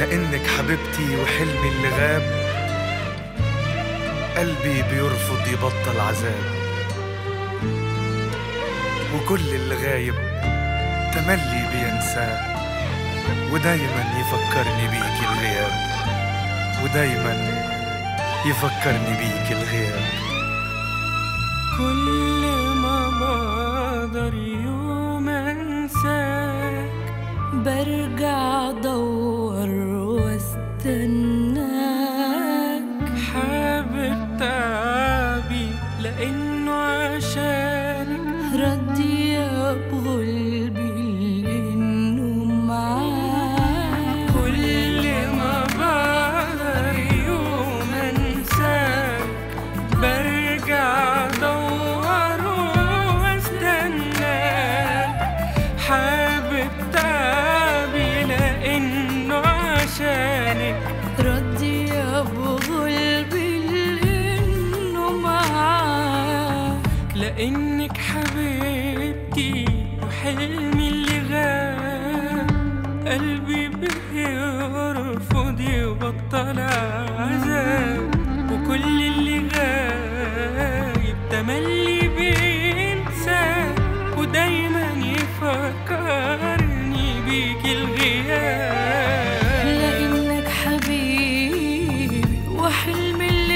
لانك حبيبتي وحلمي اللي غاب قلبي بيرفض يبطل عذاب وكل اللي غايب تملي بينساه ودايما يفكرني بيك الغياب ودايما يفكرني بيك الغياب كل ما بقدر يوم انساك برجع ادور واستناك حابب تعبي لانه عشانك ردي بغلبي لانه معاك كل ما بقدر يوم انساك برجع ادور واستناك حابب تعبي لانه عشانك ردي بغلبي لانه معاك لانك حبيبتي وحلمي اللي غاب قلبي بيرفض يبطل عذاب وكل اللي غايب تملي بينسى ودايما يفكرني بيك الغياب لانك حبيبي وحلمي اللي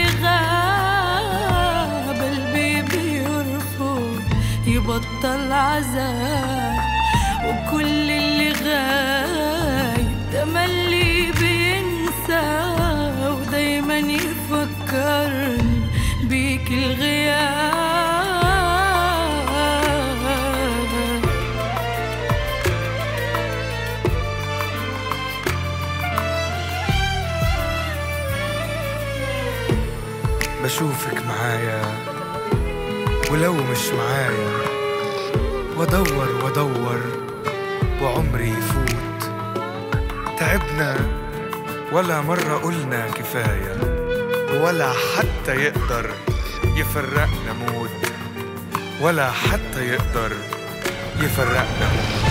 غاب قلبي بيرفض يبطل عذاب وكل اللي غايب تملي بينسى ودايما يفكرني بيك الغياب بشوفك معايا ولو مش معايا وادور وادور وعمري يفوت تعبنا ولا مرة قلنا كفاية ولا حتى يقدر يفرقنا موت ولا حتى يقدر يفرقنا موت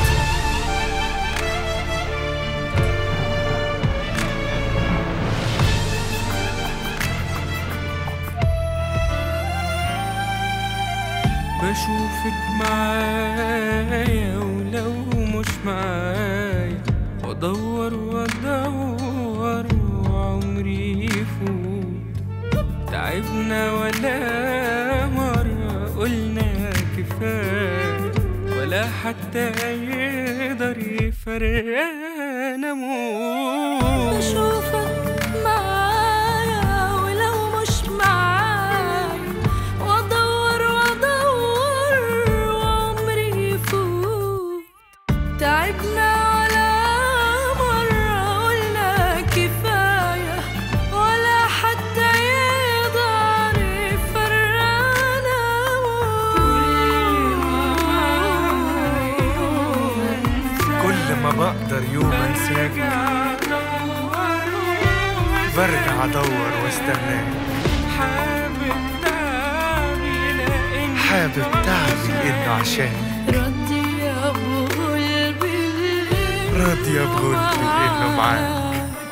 بشوفك معايا ولو مش معايا وادور وادور وعمري يفوت تعبنا ولا مرة قلنا كفاية ولا حتى يقدر يفرقنا موت بشوفك معايا ولو مش معايا وادور وادور وعمري يفوت تعبنا ولا مرة قلنا كفاية ولا حتى يقدر يفرقنا كل ما بقدر يوم انساك برجع ادور واستناك حابب تعبي لأن حابب تعبي انه عشان ردي يا ابو قلبي راضية بغلبي انه معاك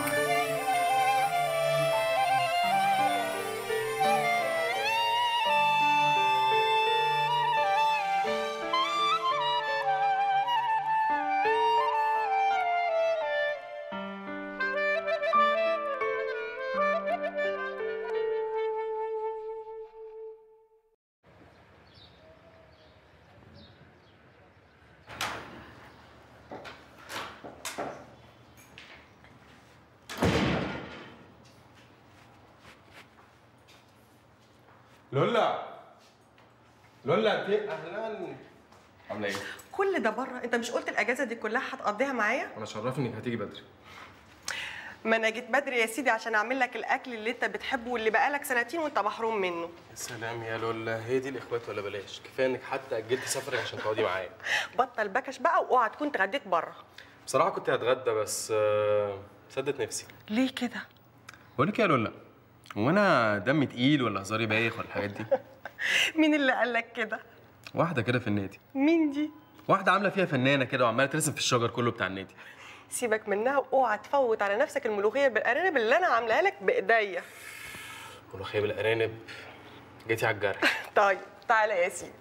لولا لولا انت اهلا عامله ايه؟ كل ده بره انت مش قلت الاجازه دي كلها هتقضيها معايا انا شرفني انك هتيجي بدري ما انا جيت بدري يا سيدي عشان اعمل لك الاكل اللي انت بتحبه واللي بقالك سنتين وانت محروم منه يا سلام يا لولا هي دي الاخوات ولا بلاش كفايه انك حتى اجلت سفرك عشان تقعدي معايا بطل بكش بقى واوعى تكون اتغديت بره بصراحه كنت هتغدى بس آه، سدت نفسي ليه كده بقول لك يا لولا هو انا دمي تقيل ولا هزاري بايخ ولا الحاجات دي مين اللي قال لك كده واحده كده في النادي مين دي واحده عامله فيها فنانه كده وعماله ترسم في الشجر كله بتاع النادي سيبك منها واوعى تفوت على نفسك الملوخيه بالارانب اللي انا عاملاها لك بايديا ملوخيه بالارانب جيتي على الجرح طيب تعالى يا سيدي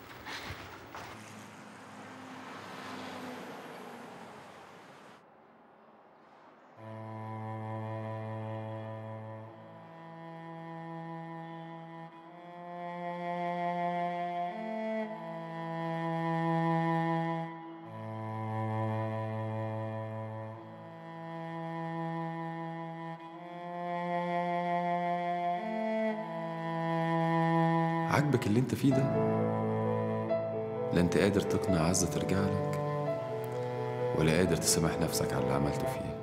عاجبك اللي انت فيه ده لا انت قادر تقنع عزة ترجع لك ولا قادر تسامح نفسك على اللي عملته فيه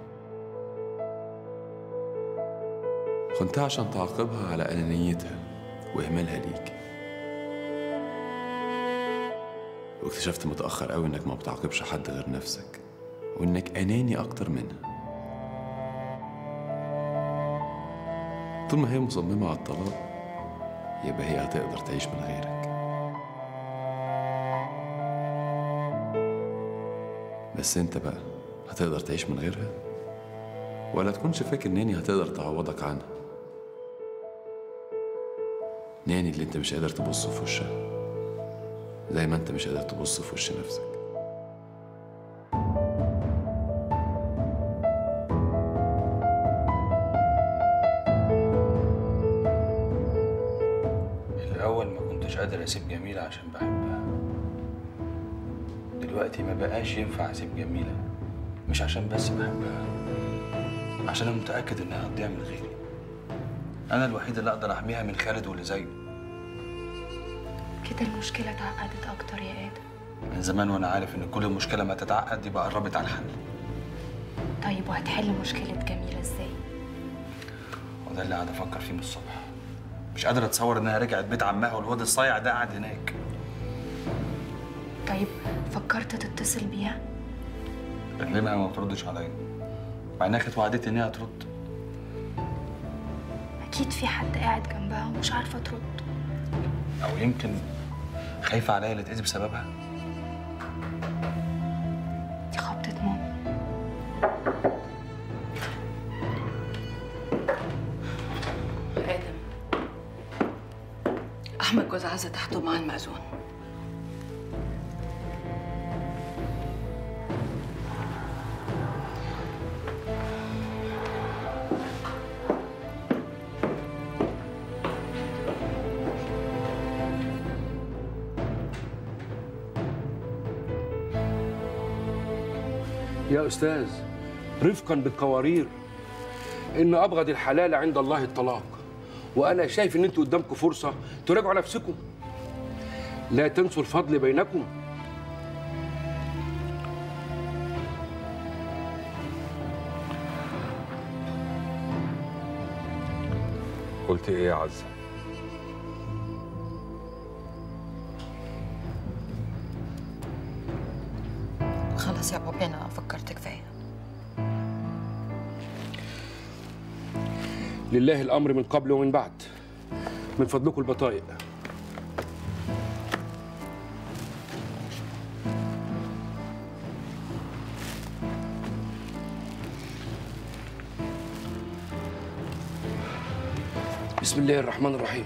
خنتها عشان تعاقبها على أنانيتها وإهمالها ليك واكتشفت متأخر قوي إنك ما بتعاقبش حد غير نفسك وإنك أناني أكتر منها طول ما هي مصممة على الطلاق يبقى هي هتقدر تعيش من غيرك بس انت بقى هتقدر تعيش من غيرها ولا تكونش فاكر ناني هتقدر تعوضك عنها ناني اللي انت مش قادر تبص في وشها زي ما انت مش قادر تبص في وش نفسك الأول ما كنتش قادر أسيب جميلة عشان بحبها دلوقتي ما بقاش ينفع أسيب جميلة مش عشان بس بحبها عشان أنا متأكد إنها هتضيع من غيري أنا الوحيد اللي أقدر أحميها من خالد واللي زيه كده المشكلة اتعقدت أكتر يا آدم من زمان وأنا عارف إن كل مشكلة ما تتعقد يبقى قربت على الحل طيب وهتحل مشكلة جميلة ازاي؟ وده اللي قاعد أفكر فيه من الصبح مش قادر أتصور إنها رجعت بيت عمها والواد الصايع ده قاعد هناك طيب فكرت تتصل بيها؟ كلمها ما بتردش عليا مع إنها كانت وعدتني إنها ترد أكيد في حد قاعد جنبها ومش عارفة ترد أو يمكن خايفة عليا اللي تأذي بسببها دي خبطة ماما آدم أحمد جوز عزة تحته مع المأذون يا أستاذ رفقا بالقوارير إن أبغض الحلال عند الله الطلاق وأنا شايف إن أنتوا قدامكم فرصة تراجعوا نفسكم لا تنسوا الفضل بينكم قلت ايه يا عزة؟ خلاص يا بابي أنا فكرت كفاية لله الأمر من قبل ومن بعد من فضلكم البطايق بسم الله الرحمن الرحيم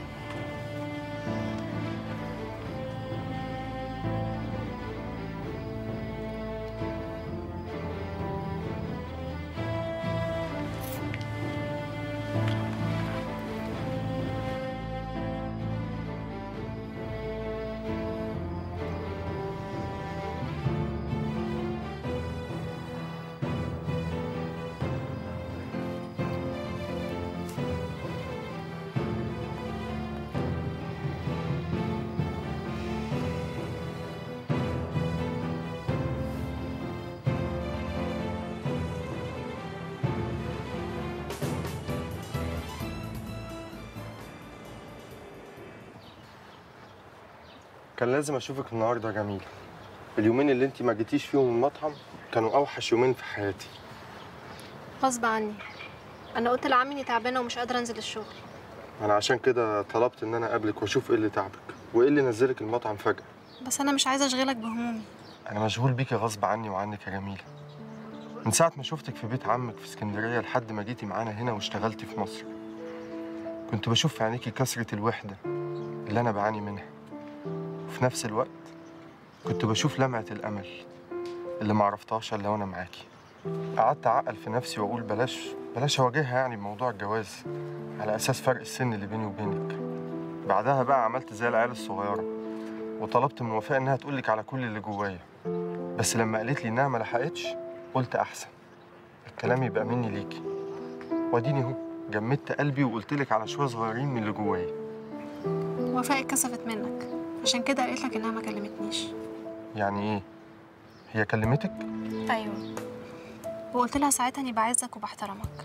كان لازم اشوفك النهارده يا جميل اليومين اللي انت ما جيتيش فيهم المطعم كانوا اوحش يومين في حياتي غصب عني انا قلت لعمي اني تعبانه ومش قادره انزل الشغل انا عشان كده طلبت ان انا اقابلك واشوف ايه اللي تعبك وايه اللي نزلك المطعم فجاه بس انا مش عايزه اشغلك بهمومي انا مشغول بيكي غصب عني وعنك يا جميل من ساعة ما شفتك في بيت عمك في اسكندرية لحد ما جيتي معانا هنا واشتغلتي في مصر كنت بشوف في عينيكي كسرة الوحدة اللي أنا بعاني منها وفي نفس الوقت كنت بشوف لمعة الأمل اللي ما عرفتهاش إلا وأنا معاكي قعدت أعقل في نفسي وأقول بلاش بلاش أواجهها يعني بموضوع الجواز على أساس فرق السن اللي بيني وبينك بعدها بقى عملت زي العيال الصغيرة وطلبت من وفاء إنها تقولك على كل اللي جوايا بس لما قالت لي إنها ما لحقتش قلت أحسن الكلام يبقى مني ليكي واديني اهو جمدت قلبي وقلت لك على شويه صغيرين من اللي جوايا وفاء اتكسفت منك عشان كده قالت لك انها ما كلمتنيش يعني ايه هي كلمتك ايوه وقلت لها ساعتها اني بعزك وبحترمك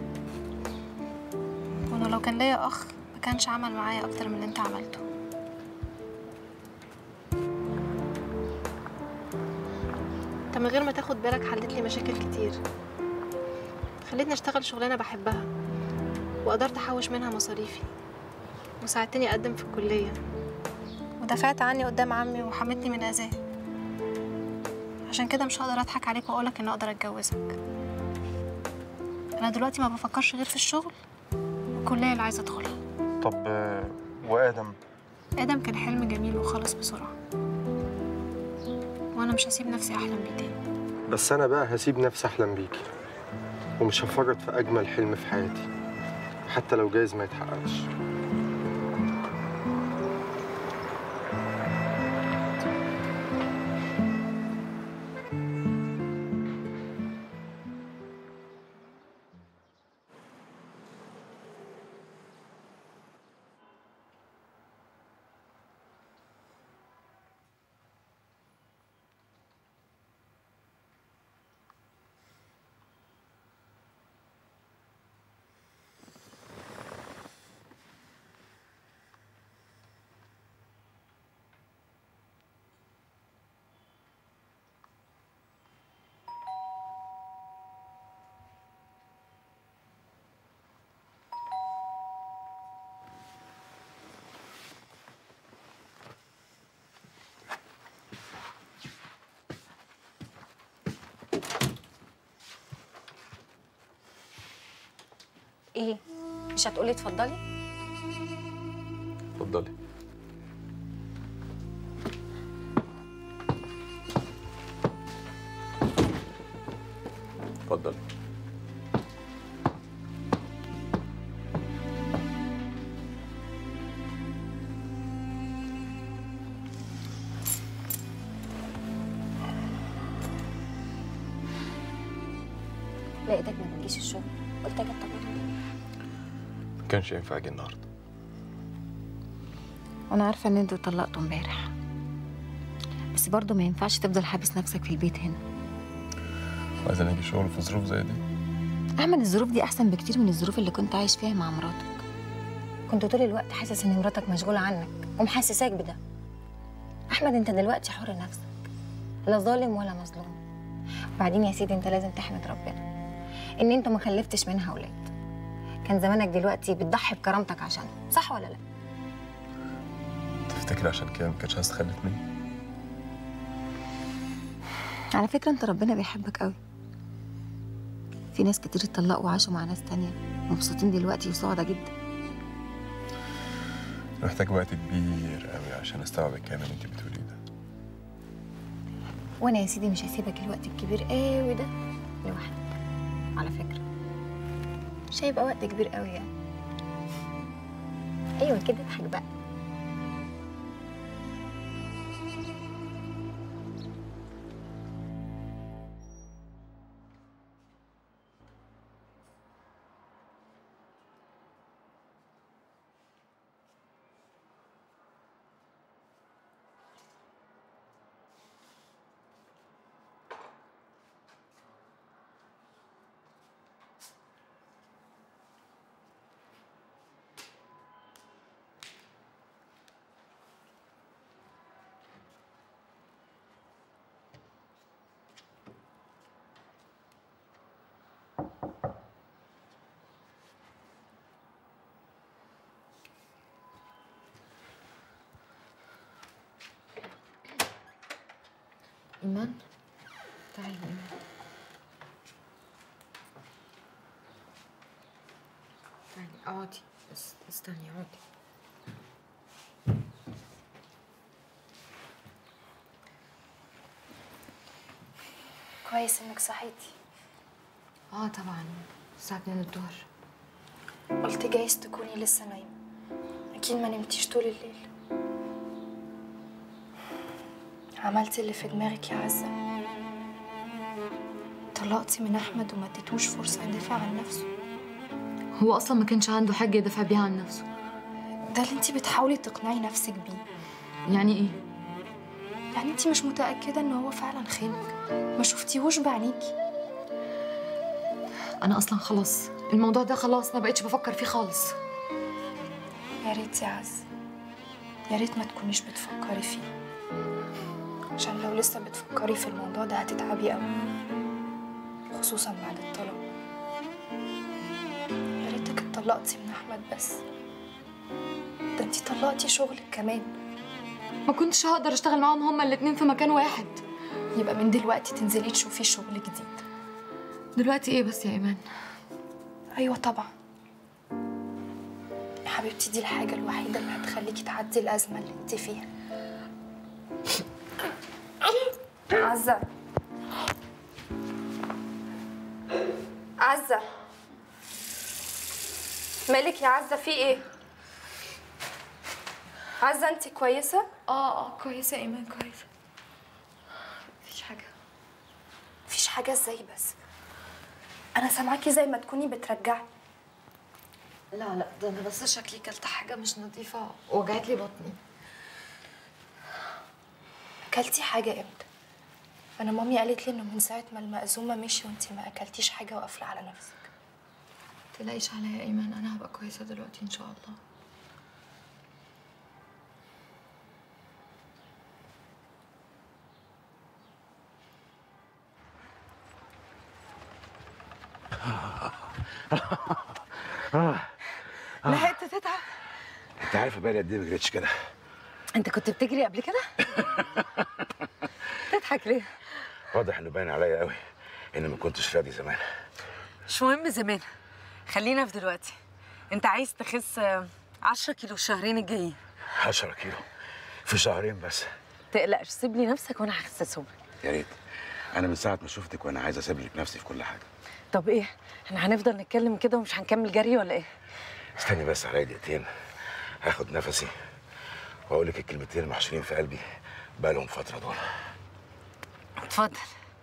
وانه لو كان ليا اخ ما كانش عمل معايا اكتر من اللي انت عملته انت من غير ما تاخد بالك حلت لي مشاكل كتير خليتني اشتغل شغلانه بحبها وقدرت احوش منها مصاريفي وساعدتني اقدم في الكليه ودافعت عني قدام عمي وحمتني من اذاه عشان كده مش هقدر اضحك عليك واقولك اني اقدر اتجوزك انا دلوقتي ما بفكرش غير في الشغل والكليه اللي عايزه ادخلها طب آه، وادم ادم كان حلم جميل وخلص بسرعه وانا مش هسيب نفسي احلم بيه تاني بس انا بقى هسيب نفسي احلم بيكي ومش هفرط في اجمل حلم في حياتي حتى لو جايز ما يتحققش ايه مش هتقولي اتفضلي اتفضلي اتفضلي لقيتك ما بتجيش الشغل قلت اجي اطمن ما كانش ينفع اجي النهارده وانا عارفه ان انتوا اتطلقتوا امبارح بس برضه ما ينفعش تفضل حابس نفسك في البيت هنا عايز اجي شغل في ظروف زي دي احمد الظروف دي احسن بكتير من الظروف اللي كنت عايش فيها مع مراتك كنت طول الوقت حاسس ان مراتك مشغوله عنك ومحسساك بده احمد انت دلوقتي حر نفسك لا ظالم ولا مظلوم وبعدين يا سيدي انت لازم تحمد ربنا ان انت ما خلفتش منها اولاد كان زمانك دلوقتي بتضحي بكرامتك عشان صح ولا لا تفتكر عشان كده ما كانتش عايز تخلف مني على فكره انت ربنا بيحبك قوي في ناس كتير اتطلقوا وعاشوا مع ناس تانية مبسوطين دلوقتي وسعداء جدا محتاج وقت كبير قوي عشان استوعب الكلام اللي انت بتقوليه ده وانا يا سيدي مش هسيبك الوقت الكبير قوي ده لوحدك على فكره مش هيبقى وقت كبير قوي يعني ايوه كده اضحك بقى إيمان تعالي إيمان اقعدي اس- استني اقعدي كويس انك صحيتي اه طبعا الساعة 2 الظهر قلت جايز تكوني لسه نايمة اكيد ما نمتيش طول الليل عملتي اللي في دماغك يا عزة طلقتي من احمد وما اديتوش فرصة يدافع عن نفسه هو اصلا ما كانش عنده حاجة يدافع بيها عن نفسه ده اللي انتي بتحاولي تقنعي نفسك بيه يعني ايه يعني انتي مش متأكدة ان هو فعلا خانك ما شفتيهوش بعينيكي انا اصلا خلاص الموضوع ده خلاص ما بقتش بفكر فيه خالص يا ريت يا عز يا ريت ما تكونيش بتفكري فيه عشان لو لسه بتفكري في الموضوع ده هتتعبي قوي خصوصا بعد الطلاق يا ريتك اتطلقتي من احمد بس ده انتي طلقتي شغلك كمان ما كنتش هقدر اشتغل معاهم هما الاتنين في مكان واحد يبقى من دلوقتي تنزلي تشوفي شغل جديد دلوقتي ايه بس يا ايمان ايوه طبعا يا حبيبتي دي الحاجه الوحيده اللي هتخليكي تعدي الازمه اللي انت فيها عزة عزة مالك يا عزة في ايه؟ عزة انت كويسة؟ اه اه كويسة يا ايمان كويسة مفيش حاجة مفيش حاجة ازاي بس انا سامعاكي زي ما تكوني بترجعي لا لا ده انا بس شكلي كلت حاجة مش نظيفة وجعت لي بطني اكلتي حاجة امتى؟ انا مامي قالت لي انه من ساعة ما المأذومة مشي وانت ما اكلتيش حاجة وقافلة على نفسك تلاقيش عليا يا ايمان انا هبقى كويسة دلوقتي ان شاء الله لحقت تتعب انت عارفه بقالي قد ايه ما جريتش كده انت كنت بتجري قبل كده تضحك ليه واضح انه باين عليا قوي اني ما كنتش فاضي زمان مش مهم زمان خلينا في دلوقتي انت عايز تخس آه، 10 كيلو الشهرين الجايين 10 كيلو في شهرين بس تقلقش سيب لي نفسك وانا هخسسهم يا ريت انا من ساعه ما شفتك وانا عايز اسيب لك نفسي في كل حاجه طب ايه احنا هنفضل نتكلم كده ومش هنكمل جري ولا ايه استني بس عليا دقيقتين هاخد نفسي واقول لك الكلمتين المحشورين في قلبي بقالهم فتره دول اتفضل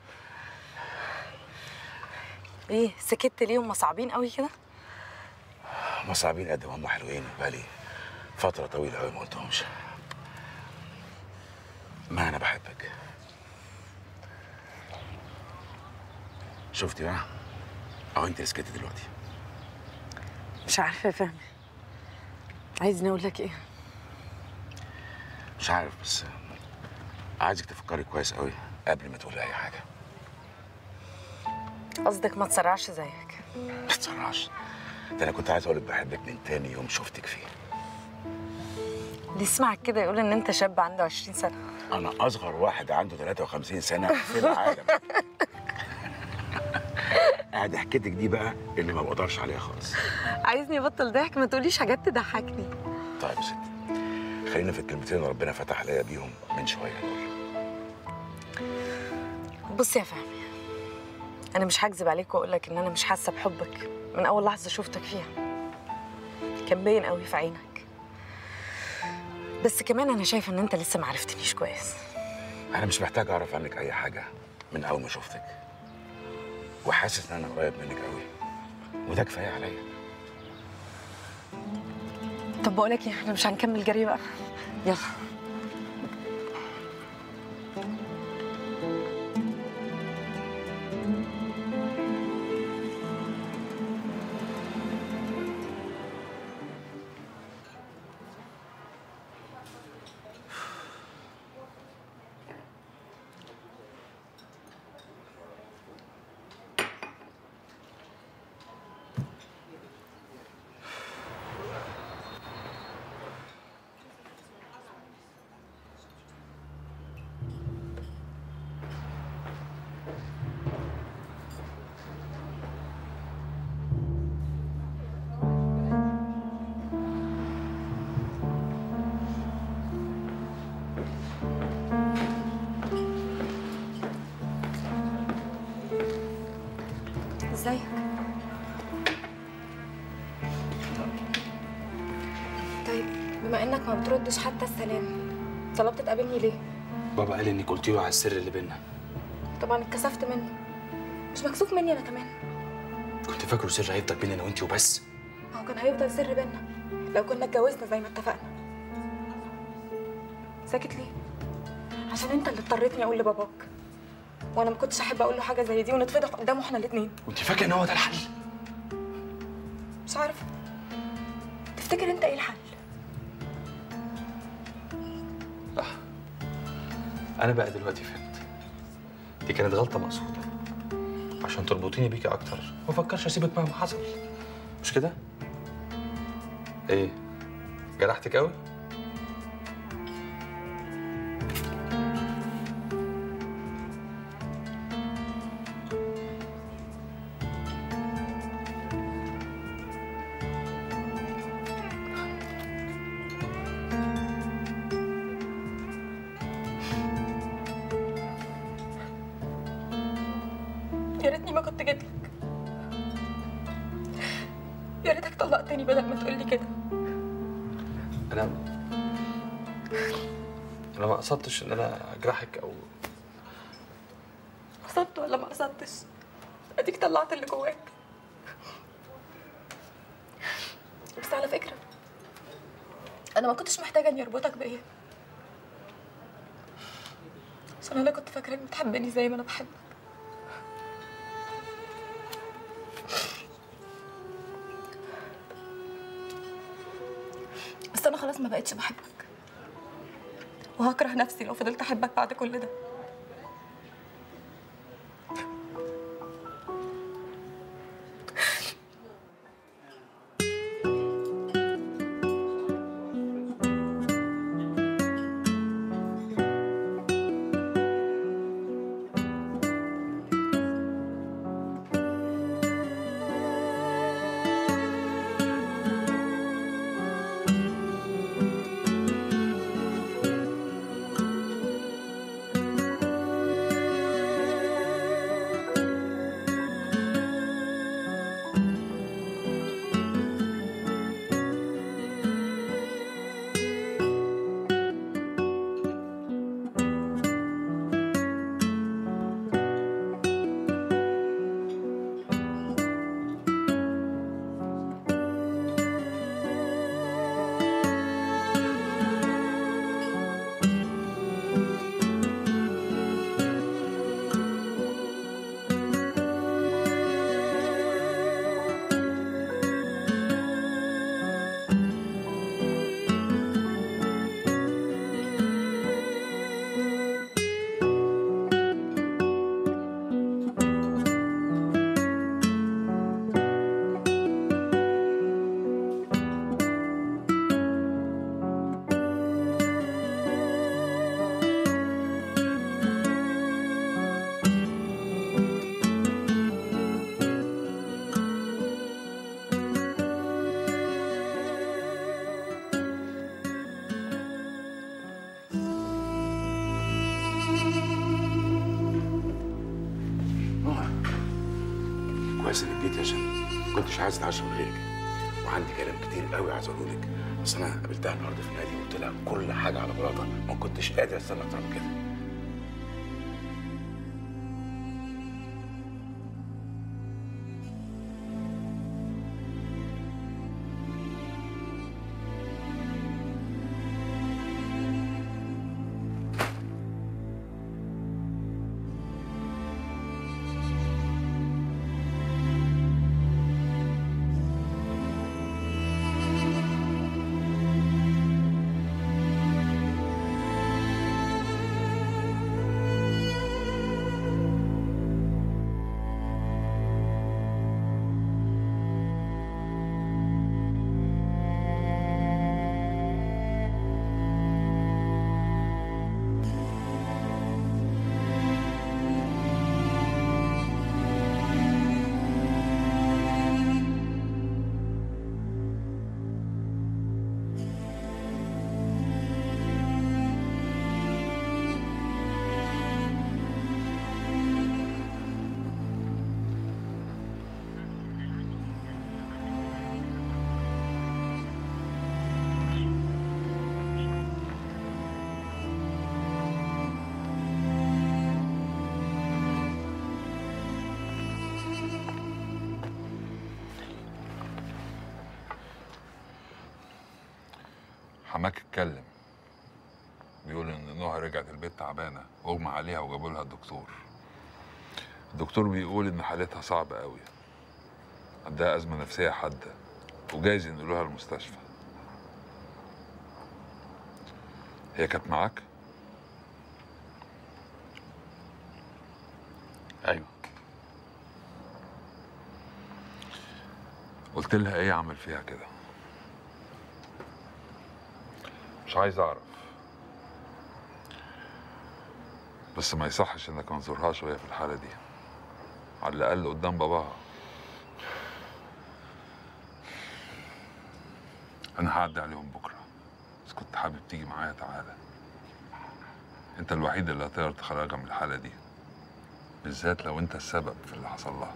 ايه سكت ليه هم صعبين قوي كده هما صعبين قد ما هم حلوين بقالي فتره طويله قوي ما قلتهمش ما انا بحبك شفتي بقى اهو انت سكتي دلوقتي مش عارفه يا فهمي عايزني اقول لك ايه مش عارف بس عايزك تفكري كويس قوي قبل ما تقولي اي حاجه قصدك ما تسرعش زيك ما تسرعش ده انا كنت عايز اقولك بحبك من تاني يوم شفتك فيه اللي يسمعك كده يقول ان انت شاب عنده 20 سنه انا اصغر واحد عنده 53 سنه في العالم قاعد حكيتك دي بقى اللي ما بقدرش عليها خالص عايزني ابطل ضحك ما تقوليش حاجات تضحكني طيب يا ستي خلينا في الكلمتين اللي ربنا فتح عليا بيهم من شويه دول بص يا فهمي انا مش هكذب عليك واقول لك ان انا مش حاسه بحبك من اول لحظه شفتك فيها كان باين قوي في عينك بس كمان انا شايفه ان انت لسه ما عرفتنيش كويس انا مش محتاج اعرف عنك اي حاجه من اول ما شفتك وحاسس ان انا قريب منك قوي وده كفايه عليا طب بقول لك ايه احنا مش هنكمل جري بقى يلا ازيك طيب بما انك ما بتردش حتى السلام طلبت تقابلني ليه بابا قال انك قلت له على السر اللي بينا طبعا اتكسفت منه مش مكسوف مني انا كمان كنت فاكره سر هيفضل بينا انا وانت وبس ما هو كان هيفضل سر بينا لو كنا اتجوزنا زي ما اتفقنا ساكت ليه عشان انت اللي اضطريتني اقول لباباك وانا ما كنتش احب اقول له حاجه زي دي ونتفضح قدامه احنا الاثنين وانت فاكره ان هو ده الحل مش عارفه تفتكر انت ايه الحل انا بقى دلوقتي فهمت دي كانت غلطه مقصوده عشان تربطيني بيكي اكتر ما فكرش اسيبك مهما حصل مش كده ايه جرحتك قوي يا ريتني ما كنت جيت لك يا ريتك طلقتني بدل ما تقولي كده انا انا ما قصدتش ان انا اجرحك او قصدت ولا ما قصدتش اديك طلعت اللي جواك بس على فكره انا ما كنتش محتاجه اني اربطك بايه عشان انا كنت فاكراك بتحبني زي ما انا بحبك بس انا خلاص ما بقتش بحبك وهكره نفسي لو فضلت احبك بعد كل ده كويس انك جيتي عشان كنتش عايز اتعشى من غيرك وعندي كلام كتير قوي عايز اقوله لك بس انا قابلتها النهارده في النادي وقلت لها كل حاجه على مراتها ما كنتش قادر استنى اكتر من كده حماك اتكلم بيقول ان نهى رجعت البيت تعبانه واغمى عليها وجابوا لها الدكتور الدكتور بيقول ان حالتها صعبه قوي عندها ازمه نفسيه حاده وجايز ينقلوها المستشفى هي كانت معاك ايوه قلت لها ايه عمل فيها كده مش عايز اعرف بس ما يصحش انك ما تزورهاش وهي في الحاله دي على الاقل قدام باباها انا هعدي عليهم بكره بس كنت حابب تيجي معايا تعالى انت الوحيد اللي هتقدر تخرجها من الحاله دي بالذات لو انت السبب في اللي حصل لها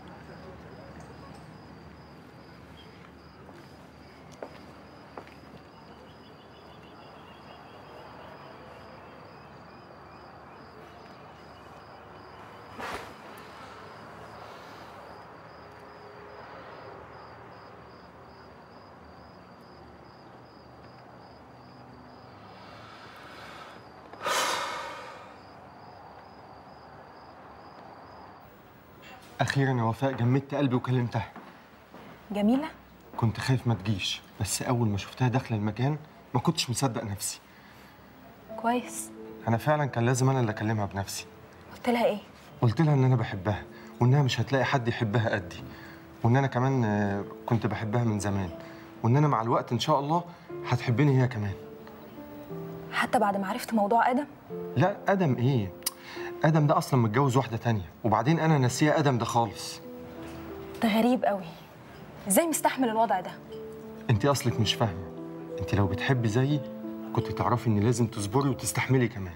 اخيرا يا وفاء جمدت قلبي وكلمتها جميلة كنت خايف ما تجيش بس اول ما شفتها داخله المكان ما كنتش مصدق نفسي كويس انا فعلا كان لازم انا اللي اكلمها بنفسي قلت لها ايه قلت لها ان انا بحبها وانها مش هتلاقي حد يحبها قدي وان انا كمان آه، كنت بحبها من زمان وان انا مع الوقت ان شاء الله هتحبني هي كمان حتى بعد ما عرفت موضوع ادم لا ادم ايه ادم ده اصلا متجوز واحده تانية وبعدين انا ناسيه ادم ده خالص ده غريب قوي ازاي مستحمل الوضع ده انت اصلك مش فاهمه انت لو بتحبي زيي كنت تعرفي ان لازم تصبري وتستحملي كمان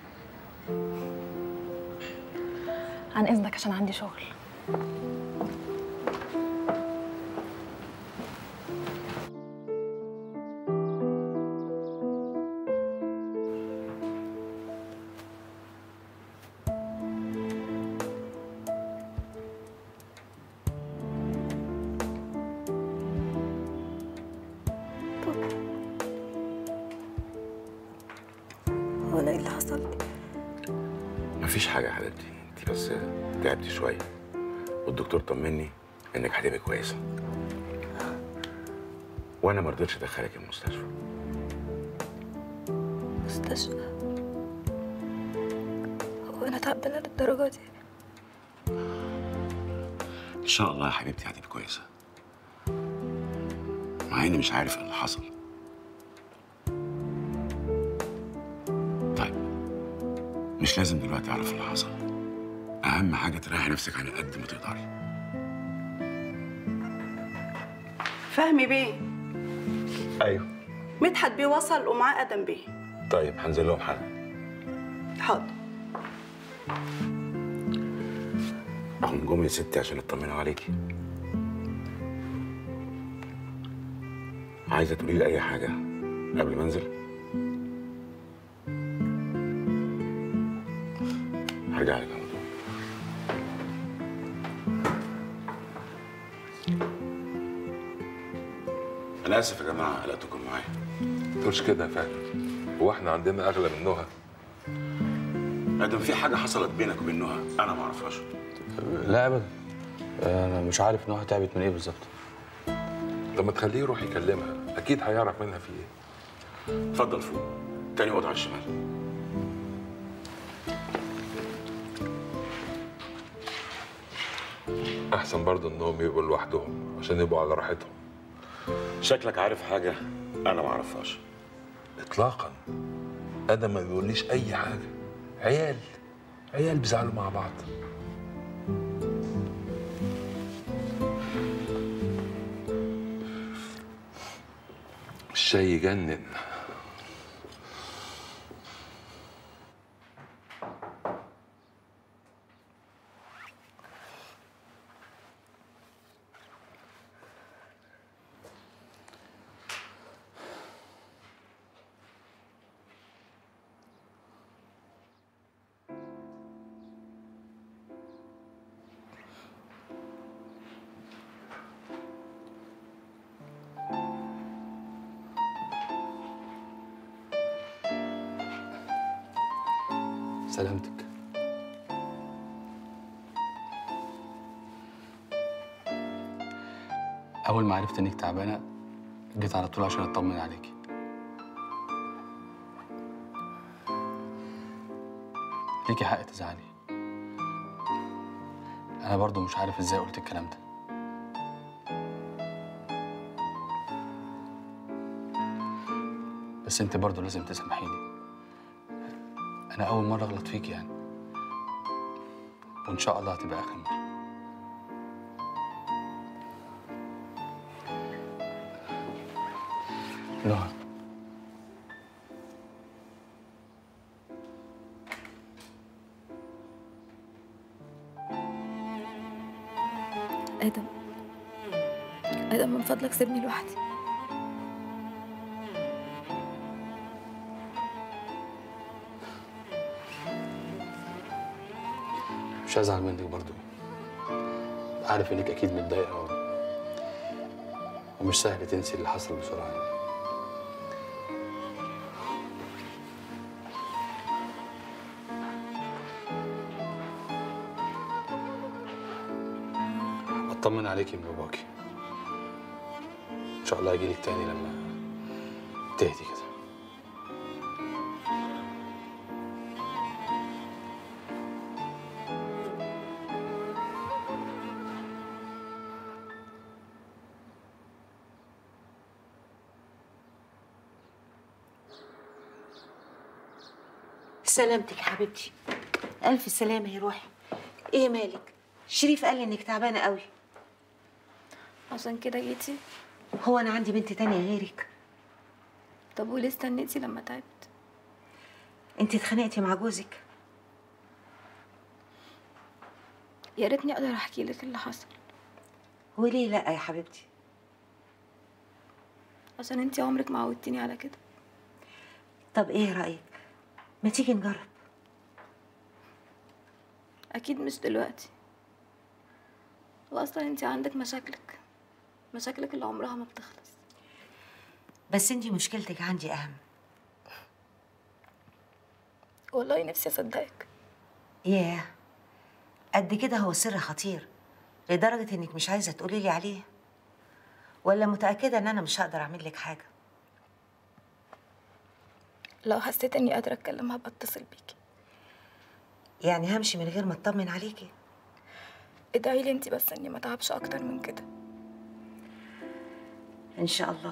عن اذنك عشان عندي شغل هو انا ايه اللي حصل لي مفيش حاجة يا حبيبتي انت بس تعبتي شوية والدكتور طمني انك هتبقي كويسة وانا ما رضيتش ادخلك المستشفى مستشفى هو انا تعبانه للدرجه دي ان شاء الله يا حبيبتي هتبقي كويسة مع اني مش عارف ايه اللي حصل طيب مش لازم دلوقتي اعرف اللي حصل اهم حاجة تريحي نفسك على قد ما تقدري فهمي بيه ايوه مدحت بيه وصل ومعاه ادم بيه طيب هنزل لهم حالا حاضر هم جم يا ستي عشان يطمنوا عليكي عايزه تقولي لي اي حاجه قبل ما انزل هرجع لك على طول انا اسف يا جماعه قلقتكم معايا تقولش كده يا فهمي هو احنا عندنا اغلى من نهى ادم في حاجه حصلت بينك وبين نهى انا ما اعرفهاش لا ابدا انا مش عارف نهى تعبت من ايه بالظبط لما تخليه يروح يكلمها اكيد هيعرف منها في ايه اتفضل فوق تاني اوضه على الشمال احسن برضه انهم يبقوا لوحدهم عشان يبقوا على راحتهم شكلك عارف حاجه انا ما اعرفهاش اطلاقا ادم ما بيقوليش اي حاجه عيال عيال بيزعلوا مع بعض الشاي يجنن سلامتك أول ما عرفت إنك تعبانة جيت على طول عشان أطمن عليكي ليكي حق تزعلي أنا برضو مش عارف إزاي قلت الكلام ده بس أنت برضو لازم تسامحيني أنا أول مرة أغلط فيك يعني وإن شاء الله هتبقى آخر مرة نهى آدم آدم من فضلك سيبني لوحدي مش هزعل منك برضو عارف إنك أكيد متضايقة و... ومش سهل تنسي اللي حصل بسرعة اطمن عليكي من باباكي ان شاء الله اجيلك تاني لما تهدي كده سلامتك يا حبيبتي ألف سلامة يا روحي إيه مالك؟ شريف قال لي إنك تعبانة قوي عشان كده جيتي هو أنا عندي بنت تانية غيرك طب وليه استنيتي لما تعبت أنت اتخانقتي مع جوزك يا ريتني اقدر احكي لك اللي حصل وليه لأ يا حبيبتي؟ عشان انتي عمرك ما عودتيني على كده طب إيه رأيك؟ ما تيجي نجرب اكيد مش دلوقتي واصلا انتي عندك مشاكلك مشاكلك اللي عمرها ما بتخلص بس أنت مشكلتك عندي أهم والله نفسي اصدقك ياه قد كده هو سر خطير لدرجة إنك مش عايزة تقولي لي عليه ولا متأكدة إن أنا مش هقدر أعمل لك حاجة لو حسيت اني قادره اتكلم هبقى اتصل بيكي يعني همشي من غير ما أطمن عليكي ادعي لي انتي بس اني ما اتعبش اكتر من كده إن شاء الله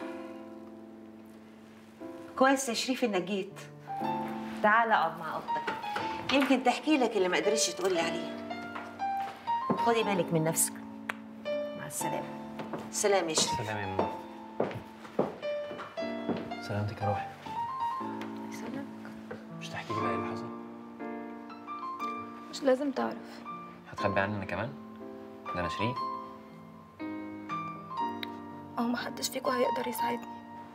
كويس يا شريف إنك جيت تعال اقعد مع أختك يمكن تحكي لك اللي ما قدرتش تقولي عليه خدي بالك من نفسك مع السلامة سلام يا شريف سلام يا ماما سلامتك يا روحي مش تحكي لي بقى ايه اللي حصل؟ مش لازم تعرف هتخبي عني انا كمان؟ ده انا شريف او محدش فيكم هيقدر يساعدني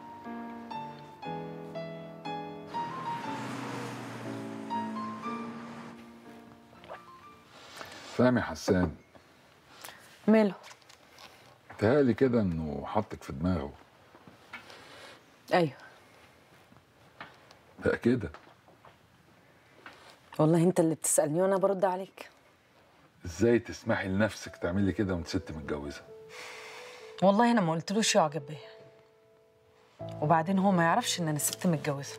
فاهم يا حسان ماله تهيألي كده انه حطك في دماغه ايوه بقى كده والله انت اللي بتسالني وانا برد عليك ازاي تسمحي لنفسك تعملي كده وانت ست متجوزه والله انا ما قلتلوش يعجب بيا وبعدين هو ما يعرفش ان انا ست متجوزه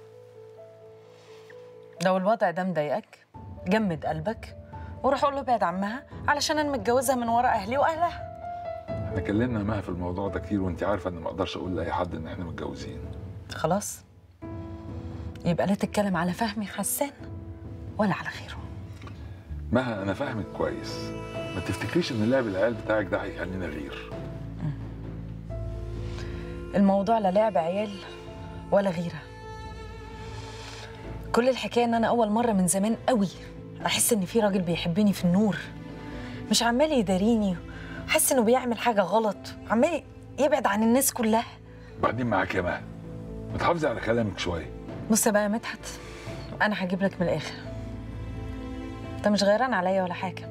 لو الوضع ده مضايقك جمد قلبك وروح قول له ابعد عمها علشان انا متجوزه من ورا اهلي واهلها احنا كلمنا معاها في الموضوع ده كتير وانت عارفه ان ما اقدرش اقول لاي حد ان احنا متجوزين خلاص يبقى لا تتكلم على فهمي حسان ولا على غيره مها انا فاهمك كويس ما تفتكريش ان لعب العيال بتاعك ده هيخلينا غير الموضوع لا لعب عيال ولا غيره كل الحكايه ان انا اول مره من زمان قوي احس ان في راجل بيحبني في النور مش عمال يداريني حاسس انه بيعمل حاجه غلط عمال يبعد عن الناس كلها بعدين معاك يا مها ما تحافظي على كلامك شويه بص بقى يا مدحت انا هجيب لك من الاخر انت مش غيران عليا ولا حاجه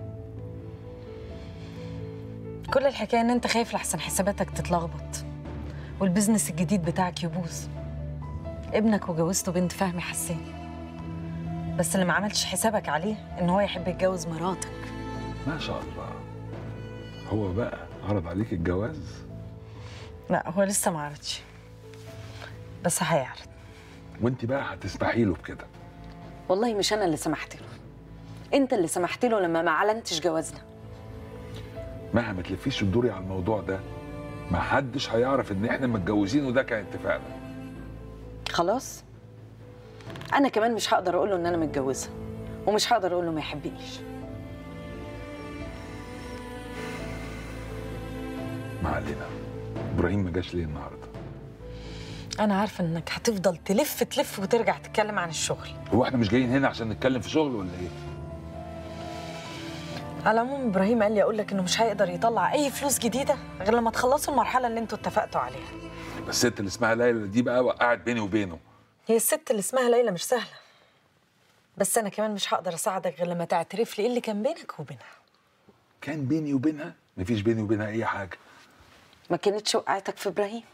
كل الحكايه ان انت خايف لحسن حساباتك تتلخبط والبزنس الجديد بتاعك يبوظ ابنك وجوزته بنت فهمي حسان بس اللي ما عملتش حسابك عليه ان هو يحب يتجوز مراتك ما شاء الله هو بقى عرض عليك الجواز لا هو لسه ما عرضش بس هيعرض وانت بقى هتسمحي له بكده والله مش انا اللي سمحت له انت اللي سمحت له لما ما اعلنتش جوازنا مهما تلفيش وتدوري على الموضوع ده ما حدش هيعرف ان احنا متجوزين وده كان اتفاقنا خلاص انا كمان مش هقدر اقول له ان انا متجوزه ومش هقدر اقول له ما يحبنيش ما علينا ابراهيم ما جاش ليه النهارده انا عارفه انك هتفضل تلف تلف وترجع تتكلم عن الشغل هو احنا مش جايين هنا عشان نتكلم في شغل ولا ايه على العموم ابراهيم قال لي اقول لك انه مش هيقدر يطلع اي فلوس جديده غير لما تخلصوا المرحله اللي انتوا اتفقتوا عليها بس الست اللي اسمها ليلى دي بقى وقعت بيني وبينه هي الست اللي اسمها ليلى مش سهله بس انا كمان مش هقدر اساعدك غير لما تعترف لي ايه اللي كان بينك وبينها كان بيني وبينها مفيش بيني وبينها اي حاجه ما كانتش وقعتك في ابراهيم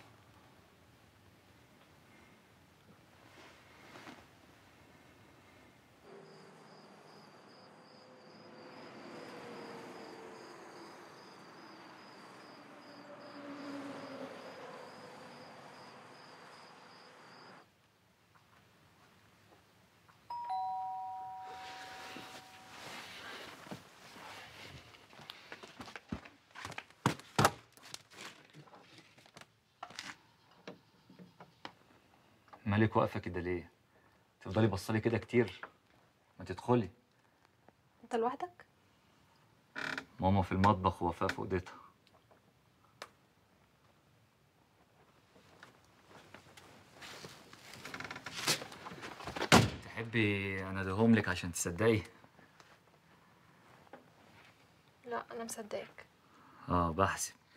مالك واقفه كده ليه تفضلي بصلي كده كتير ما تدخلي انت لوحدك ماما في المطبخ ووفاء في اوضتها تحبي اناديهم لك عشان تصدقي لا انا مصدقك اه بحسب